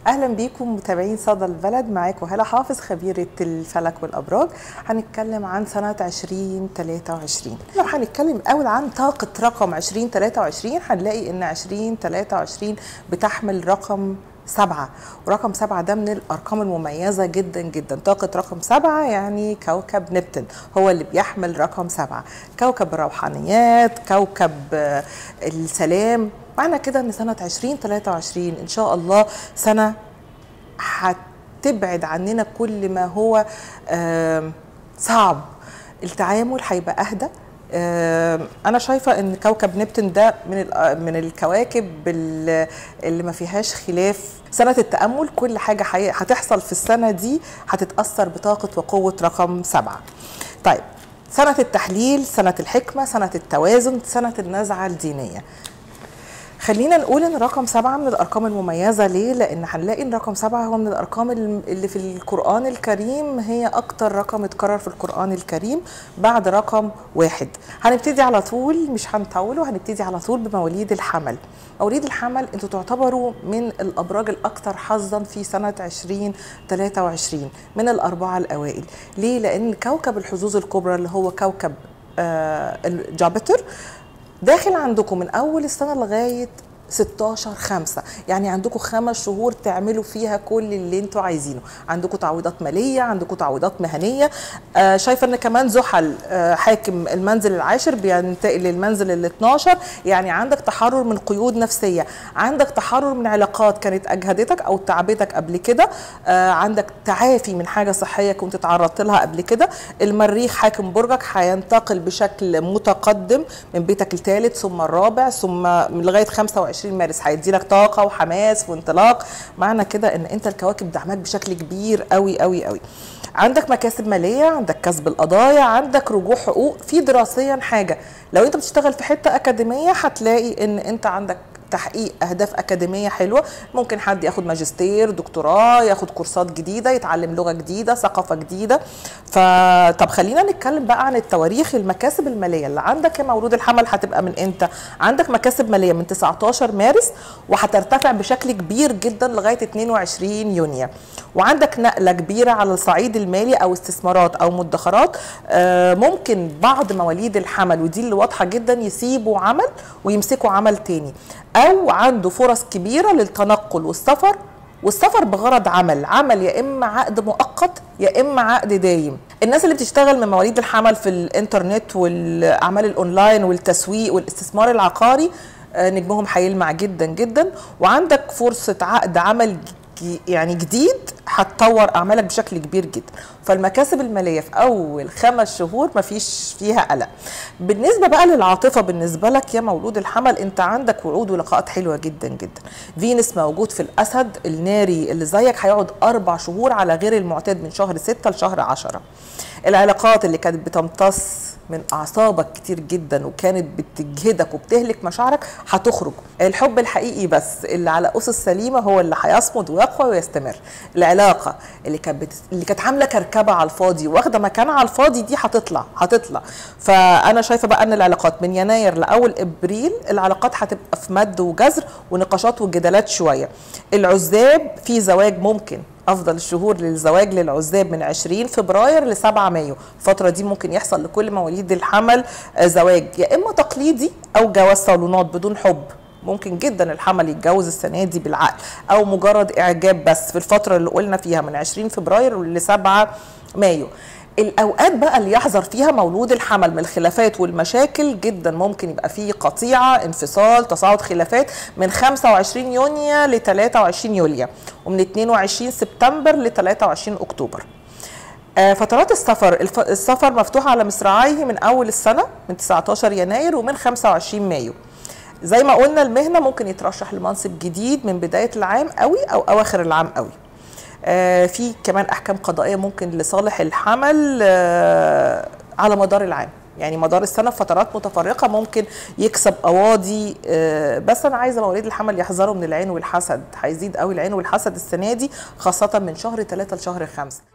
اهلا بيكم متابعين صدى البلد معاكم هلا حافظ خبيره الفلك والابراج هنتكلم عن سنه 2023 لو هنتكلم اول عن طاقه رقم 2023 هنلاقي ان 2023 بتحمل رقم سبعة ورقم سبعة ده من الأرقام المميزة جدا جدا طاقة رقم سبعة يعني كوكب نبتون هو اللي بيحمل رقم سبعة كوكب الروحانيات كوكب آه، السلام معنى كده ان سنة 2023 ان شاء الله سنة هتبعد عننا كل ما هو آم، صعب التعامل هيبقى اهدى آم، انا شايفه ان كوكب نبتون ده من ال- من الكواكب ال- اللي ما فيهاش خلاف سنه التامل كل حاجه حي- هتحصل في السنه دي هتتاثر بطاقه وقوه رقم سبعة طيب سنه التحليل سنه الحكمه سنه التوازن سنه النزعه الدينيه خلينا نقول ان رقم سبعة من الارقام المميزة ليه؟ لان هنلاقي ان رقم سبعة هو من الارقام الم- اللي في القرآن الكريم هي اكتر رقم اتكرر في القرآن الكريم بعد رقم واحد هنبتدي على طول مش هنطول وهنبتدي على طول بمواليد الحمل مواليد الحمل انتوا تعتبروا من الابراج الاكثر حظا في سنة 2023 من الاربعة الاوائل ليه؟ لان كوكب الحظوظ الكبرى اللي هو كوكب آه الجوبيتر داخل عندكم من اول السنه لغايه 16 5 يعني عندكم خمس شهور تعملوا فيها كل اللي انتوا عايزينه عندكم تعويضات ماليه عندكم تعويضات مهنيه آه شايفه ان كمان زحل آه حاكم المنزل العاشر بينتقل للمنزل ال 12 يعني عندك تحرر من قيود نفسيه عندك تحرر من علاقات كانت اجهدتك او تعبتك قبل كده آه عندك تعافي من حاجه صحيه كنت تعرضت لها قبل كده المريخ حاكم برجك هينتقل بشكل متقدم من بيتك الثالث ثم الرابع ثم من لغايه 25 مارس هيدي لك طاقه وحماس وانطلاق معنى كده ان انت الكواكب دعمك بشكل كبير قوي قوي قوي عندك مكاسب ماليه عندك كسب القضايا عندك رجوع حقوق في دراسيا حاجه لو انت بتشتغل في حته اكاديميه هتلاقي ان انت عندك تحقيق اهداف اكاديميه حلوه ممكن حد ياخد ماجستير دكتوراه ياخد كورسات جديده يتعلم لغه جديده ثقافه جديده فطب خلينا نتكلم بقى عن التواريخ المكاسب الماليه اللي عندك يا مولود الحمل هتبقى من امتى عندك مكاسب ماليه من 19 مارس وهترتفع بشكل كبير جدا لغايه 22 يونيو وعندك نقله كبيره على الصعيد المالي او استثمارات او مدخرات آه، ممكن بعض مواليد الحمل ودي اللي واضحه جدا يسيبوا عمل ويمسكوا عمل تاني او عنده فرص كبيره للتنقل والسفر والسفر بغرض عمل عمل يا اما عقد مؤقت يا اما عقد دايم الناس اللي بتشتغل من مواليد الحمل في الانترنت والاعمال الاونلاين والتسويق والاستثمار العقاري آه، نجمهم هيلمع جدا جدا وعندك فرصه عقد عمل ج- يعني جديد هتطور اعمالك بشكل كبير جدا فالمكاسب الماليه في اول خمس شهور مفيش فيها قلق بالنسبه بقى للعاطفه بالنسبه لك يا مولود الحمل انت عندك وعود ولقاءات حلوه جدا جدا فينس موجود في الاسد الناري اللي زيك هيقعد اربع شهور على غير المعتاد من شهر ستة لشهر عشرة العلاقات اللي كانت بتمتص من اعصابك كتير جدا وكانت بتجهدك وبتهلك مشاعرك هتخرج الحب الحقيقي بس اللي على اسس سليمه هو اللي هيصمد ويقوى ويستمر العلاقه اللي كانت بت... اللي كانت عامله كركبه على الفاضي واخده مكانها على الفاضي دي هتطلع هتطلع فانا شايفه بقى ان العلاقات من يناير لاول ابريل العلاقات هتبقى في مد وجزر ونقاشات وجدالات شويه العزاب في زواج ممكن افضل الشهور للزواج للعزاب من 20 فبراير ل 7 مايو الفتره دي ممكن يحصل لكل مواليد الحمل آه، زواج يا اما تقليدي او جواز صالونات بدون حب ممكن جدا الحمل يتجوز السنه دي بالعقل او مجرد اعجاب بس في الفتره اللي قلنا فيها من 20 فبراير ل 7 مايو الاوقات بقى اللي يحذر فيها مولود الحمل من الخلافات والمشاكل جدا ممكن يبقى فيه قطيعه انفصال تصاعد خلافات من 25 يونيو ل 23 يوليو ومن 22 سبتمبر ل 23 اكتوبر آه، فترات السفر الف... السفر مفتوح على مصراعيه من اول السنه من 19 يناير ومن 25 مايو زي ما قلنا المهنه ممكن يترشح لمنصب جديد من بدايه العام قوي او اواخر العام قوي آه، في كمان احكام قضائيه ممكن لصالح الحمل آه، على مدار العام يعني مدار السنه في فترات متفرقه ممكن يكسب قواضي آه، بس انا عايزه مواليد الحمل يحذروا من العين والحسد هيزيد قوي العين والحسد السنه دي خاصه من شهر 3 لشهر 5